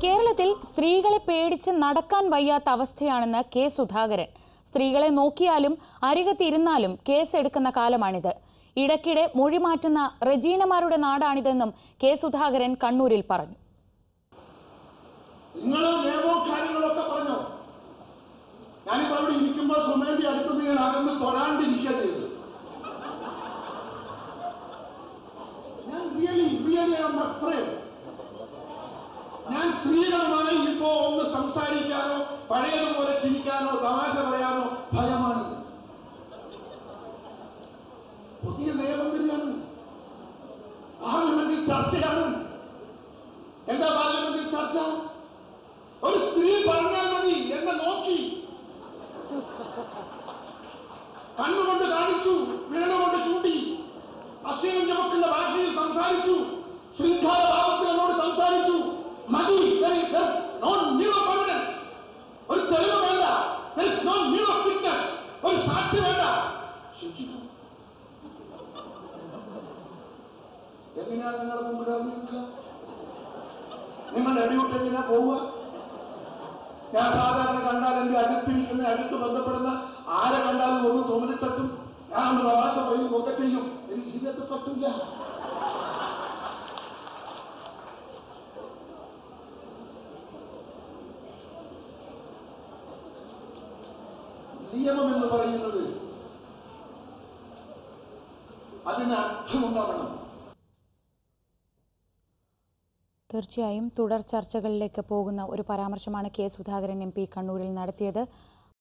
കേരളത്തിൽ സ്ത്രീകളെ പേടിച്ച് നടക്കാൻ വയ്യാത്ത അവസ്ഥയാണെന്ന് കെ സുധാകരൻ സ്ത്രീകളെ നോക്കിയാലും അരികത്തിരുന്നാലും കേസ് എടുക്കുന്ന കാലമാണിത് ഇടയ്ക്കിടെ മൊഴി മാറ്റുന്ന റജീനമാരുടെ നാടാണിതെന്നും കെ സുധാകരൻ കണ്ണൂരിൽ പറഞ്ഞു നിങ്ങൾ നിയമവും കാര്യങ്ങളൊക്കെ പറഞ്ഞോ ഞാനിപ്പോ അവിടെ ഇരിക്കുമ്പോൾ സുമേന്റെ അടുത്തുനിന്ന് ഞാൻ അകന്ന് തൊഴാണ്ടിരിക്കുക ചെയ്തത് ഞാൻ റിയലി റിയലി ആം അഫ്രേഡ് ഞാൻ സ്ത്രീകളുമായി ഇപ്പോ ഒന്ന് സംസാരിക്കാനോ പഴയതുപോലെ ചിരിക്കാനോ തമാശ പറയാനോ ഭയമാണ് പുതിയ നിയമം വരികയാണ് പാർലമെന്റിൽ ചർച്ചയാണ് എന്താ പാർലമെന്റിൽ ചർച്ച ഒരു സ്ത്രീ പറഞ്ഞാൽ മതി എന്നെ നോക്കി കണ്ണുകൊണ്ട് കാണിച്ചു വിരലുകൊണ്ട് ചൂണ്ടി അശ്വയം ചമക്കുന്ന ഭാഷയിൽ സംസാരിച്ചു ശൃംഖല ഭാവത്തിൽ എന്നോട് സംസാരിച്ചു മതി very well. No need of evidence. ഒരു തെളിവ് വേണ്ട There is no need of witness. ഒരു സാക്ഷി വേണ്ട ശിക്ഷിച്ചു എങ്ങനെയാണ് നിങ്ങൾ മുമ്പ് ഇറങ്ങിക്കുക നിങ്ങളുടെ അടിവിട്ട് എങ്ങനെയാ പോവുക ഞാൻ സാധാരണ കണ്ടാൽ എന്റെ അടുത്തിരിക്കുന്ന അടുത്ത് ബന്ധപ്പെടുന്ന ആരെ കണ്ടാലും ഒന്ന് തോമലിച്ചട്ടും ഞാൻ ഒന്ന് തമാശ പറയും ഒക്കെ ചെയ്യും എനിക്ക് ജീവിതത്തിൽ തട്ടില്ല നിയമം എന്ന് പറയുന്നത് അതിന് അർത്ഥമുണ്ടാവണം തീർച്ചയായും തുടർ ചർച്ചകളിലേക്ക് പോകുന്ന ഒരു പരാമർശമാണ് കെ സുധാകരൻ എം പി കണ്ണൂരിൽ നടത്തിയത്